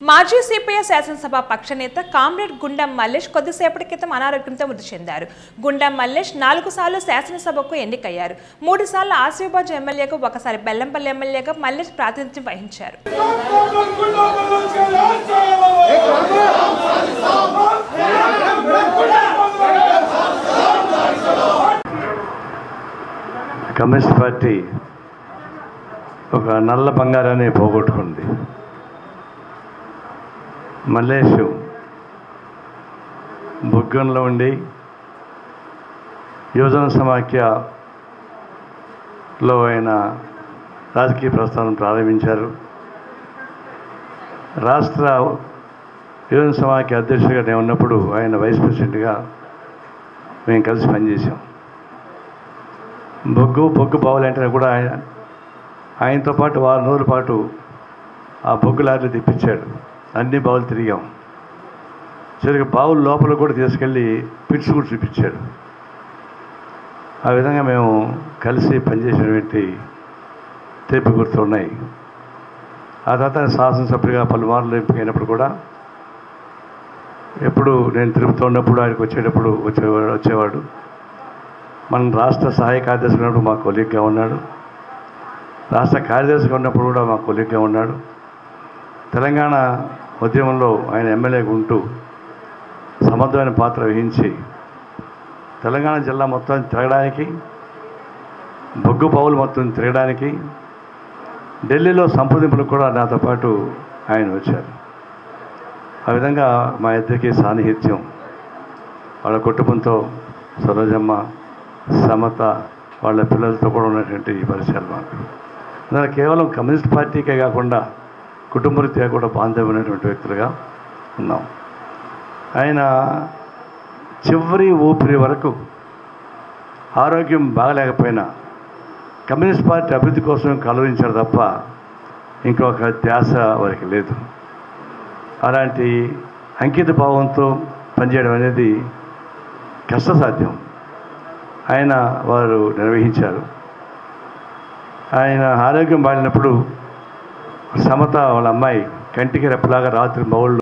మాజీ సిపిఐ శాసనసభ పక్షనేత కామ్రేడ్ గుండం మల్లేష్ కొద్దిసేపటి క్రితం అనారోగ్యంతో మృతి చెందారు గుండం మల్లేష్ నాలుగు సార్లు శాసనసభకు ఎన్నికయ్యారు మూడు సార్లు ఆసిఫాబాద్ ఎమ్మెల్యేగా ఒకసారి బెల్లంపల్లి ఎమ్మెల్యేగా మల్లేష్ ప్రాతినిధ్యం వహించారు కమ్యూనిస్ట్ పార్టీ ఒక నల్ల బంగారాన్ని పోగొట్టుకుంది మల్లేషు బుగ్గంలో ఉండి యువజన సమాఖ్యలో ఆయన రాజకీయ ప్రస్థానం ప్రారంభించారు రాష్ట్ర యువజన సమాఖ్య అధ్యక్షుడిగా నేను ఉన్నప్పుడు ఆయన వైస్ ప్రెసిడెంట్గా మేము కలిసి పనిచేసాం బొగ్గు బొగ్గు బావులంటే కూడా ఆయన ఆయనతో పాటు వారం రోజుల పాటు ఆ బొగ్గు లారీలు తెప్పించాడు అన్ని బావులు తిరిగాం చివరికి బావుల లోపల కూడా తీసుకెళ్ళి పిట్స్ కూడా చూపించాడు ఆ విధంగా మేము కలిసి పనిచేసినటువంటి తీపి గుర్తున్నాయి ఆ తర్వాత ఆయన శాసనసభ్యుడిగా పలుమార్లు ఎంపికైనప్పుడు కూడా ఎప్పుడు నేను తిరుపతిలో ఉన్నప్పుడు ఆయనకు వచ్చేటప్పుడు వచ్చేవాడు వచ్చేవాడు మన రాష్ట్ర సహాయ కార్యదర్శి ఉన్నప్పుడు మా కొలీగ్గా ఉన్నాడు రాష్ట్ర కార్యదర్శిగా ఉన్నప్పుడు కూడా మా కొలీగ్గా ఉన్నాడు తెలంగాణ ఉద్యమంలో ఆయన ఎమ్మెల్యేగా ఉంటూ సమర్థమైన పాత్ర వహించి తెలంగాణ జిల్లా మొత్తం తిరగడానికి బొగ్గు బావులు మొత్తం తిరగడానికి ఢిల్లీలో సంప్రదింపులకు కూడా నాతో పాటు ఆయన వచ్చారు ఆ విధంగా మా ఇద్దరికి సాన్నిహిత్యం వాళ్ళ కుటుంబంతో సరోజమ్మ సమత వాళ్ళ పిల్లలతో కూడా ఉన్నటువంటి పరిచయాలు మాకు అందువల్ల కేవలం కమ్యూనిస్ట్ పార్టీకే కాకుండా కుటుంబరీత్యా కూడా బాంధవ్యమైనటువంటి వ్యక్తులుగా ఉన్నాం ఆయన చివరి ఊపిరి వరకు ఆరోగ్యం బాగలేకపోయినా కమ్యూనిస్ట్ పార్టీ అభివృద్ధి కోసం కలవరించారు తప్ప ఇంకొక ధ్యాస వారికి లేదు అలాంటి అంకిత భావంతో పనిచేయడం అనేది కష్టసాధ్యం ఆయన వారు నిర్వహించారు ఆయన ఆరోగ్యం బాలినప్పుడు సమత వాళ్ళ అమ్మాయి కంటికి రెప్పలాగా రాత్రి మౌళ్ళు